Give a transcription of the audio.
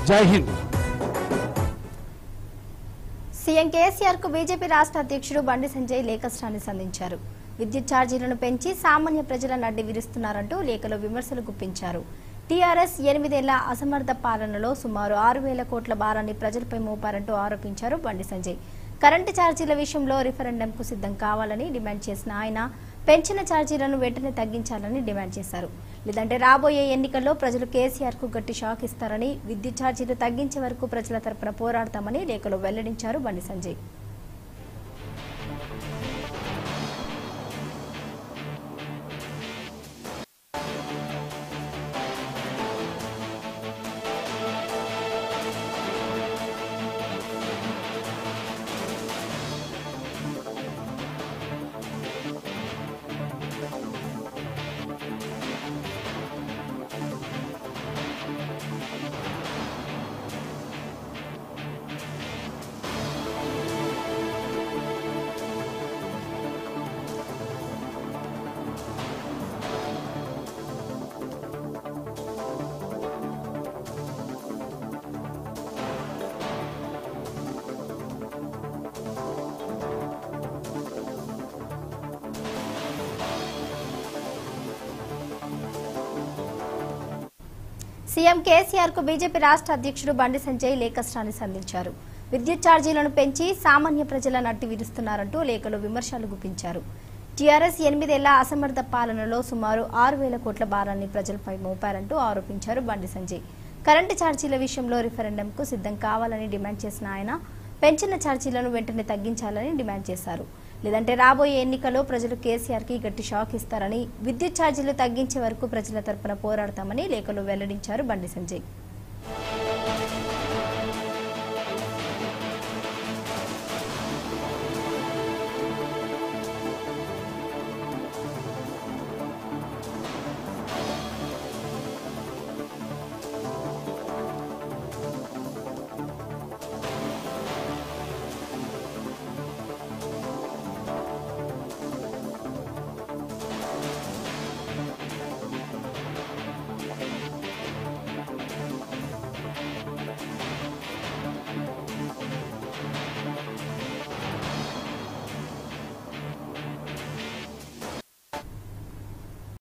జై హింద్ సీఎం కేసీఆర్ కు బీజేపీ రాష్ట్ర అధ్యక్షుడు బండి సంజయ్ లేఖస్రాన్ని సంధించారు విద్యుత్ ఛార్జీలను పెంచి సామాన్య ప్రజల నడ్డి విరుస్తున్నారంటూ లేఖలో విమర్శలు గుప్పించారు టీఆర్ఎస్ ఎనిమిదేళ్ల అసమర్థ పాలనలో సుమారు ఆరు వేల కోట్ల భారాన్ని ప్రజలపై మోపారంటూ ఆరోపించారు బండి సంజయ్ కరెంటు ఛార్జీల విషయంలో రిఫరెండంకు సిద్ధం కావాలని డిమాండ్ చేసిన ఆయన పెంచిన ఛార్జీలను వెంటనే తగ్గించాలని డిమాండ్ చేశారు లేదంటే రాబోయే ఎన్నికల్లో ప్రజలు కేసీఆర్ కు గట్టి షాక్ ఇస్తారని విద్యుత్ ఛార్జీలు తగ్గించే వరకు ప్రజల తరపున పోరాడతామని లేఖలో వెల్లడించారు బండి సంజయ్ సీఎం కేసీఆర్ కు బీజేపీ రాష్ట్ర అధ్యక్షుడు బండి సంజయ్ లేఖస్రాన్ని సంధించారు విద్యుత్ ఛార్జీలను పెంచి సామాన్య ప్రజల నట్టి విరుస్తున్నారంటూ లేఖలో విమర్శలు గుప్పించారు టీఆర్ఎస్ ఎనిమిదేళ్ల అసమర్థ పాలనలో సుమారు ఆరు వేల కోట్ల భారాన్ని ప్రజలపై మోపారంటూ ఆరోపించారు బండి సంజయ్ కరెంటు ఛార్జీల విషయంలో రిఫరెండంకు సిద్ధం కావాలని డిమాండ్ చేసిన ఆయన పెంచిన ఛార్జీలను వెంటనే తగ్గించాలని డిమాండ్ చేశారు లేదంటే రాబోయే ఎన్నికల్లో ప్రజలు కేసీఆర్ కి గట్టి షాక్ ఇస్తారని విద్యుత్ ఛార్జీలు తగ్గించే వరకు ప్రజల తరపున పోరాడతామని లేఖలో వెల్లడించారు బండి సంజయ్